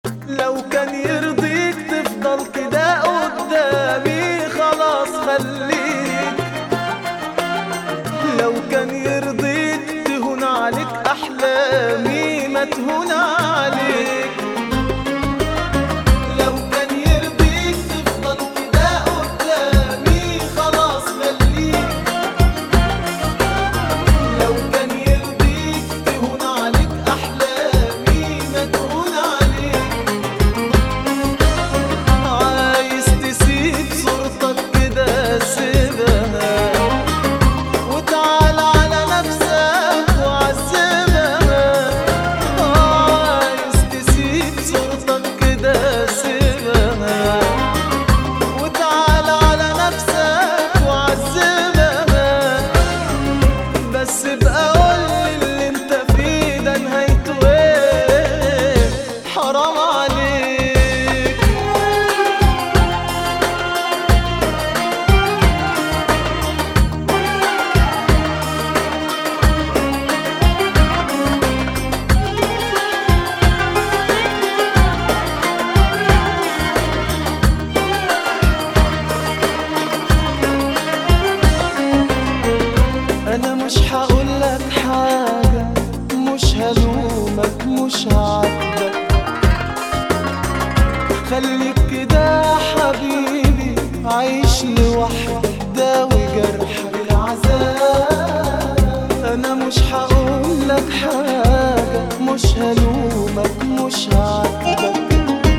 لو كان يرضيك تفضل كده قدامي خلاص خليك لو كان يرضيك تهون عليك احلامي ما تهون عليك لو كان يرضيك تفضل كده قدامي خلاص خليك لو كان يرضيك تهون عليك احلامي ما تهون عليك عايز تسيب صورتك كده سيبها وتعال على نفسك وعذبها عايز تسيب صورتك كده سيبها وتعال على نفسك وعذبها بس بقى قولي اللي انت فيه ده نهايته ايه حرام عليك انا مش هقولك حاجة مش هلومك مش هعاتبك خليك كده يا حبيبي عيش لوحدك داوي جرحك العذاب انا مش هقولك حاجة مش هلومك مش هعاتبك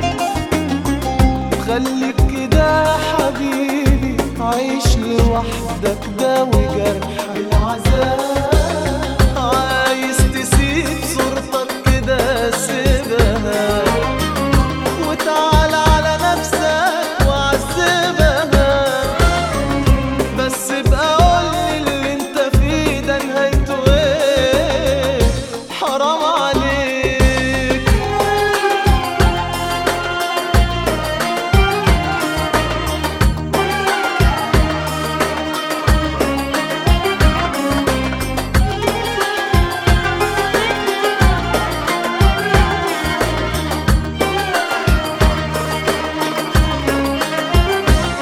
خليك كده يا حبيبي عيش لوحدك داوي جرح العذاب عايز تسيب صورتك كده سيبها وتعال على نفسك وعذبها بس بقى قولي اللي انت فيه ده نهايته ايه حرام عليك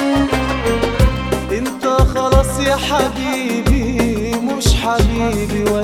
انت خلاص يا حبيبي مش حبيبي